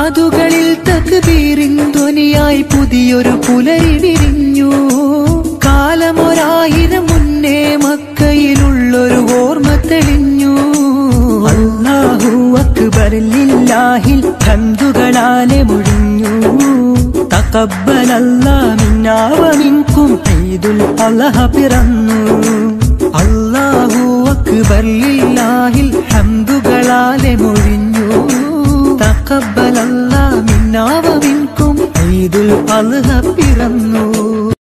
കാതുകളിൽ തക്ബീറിൻ ധ്വനിയായി പുതിയൊരു പുലരി വിരിഞ്ഞു കാലമൊരായിരം മുന്നേ മക്കയിലുള്ളൊരു ഓർമ്മ തെളിഞ്ഞു അല്ലാഹു അക്ബർ ലില്ലാഹിൽ ഹംദുകളാലെ മുഴിഞ്ഞു തക്കബലല്ല മിന്നാവമിൻകും ഈദുൽ അലഹ പിറന്നു അല്ലാഹു അക്ബർ ലില്ലാഹിൽ ഹംദുകളാലെ മൊഴിഞ്ഞു തക്കബലല്ല മിന്നാവമിൻകും ഈദുൽ അലഹ പിറന്നു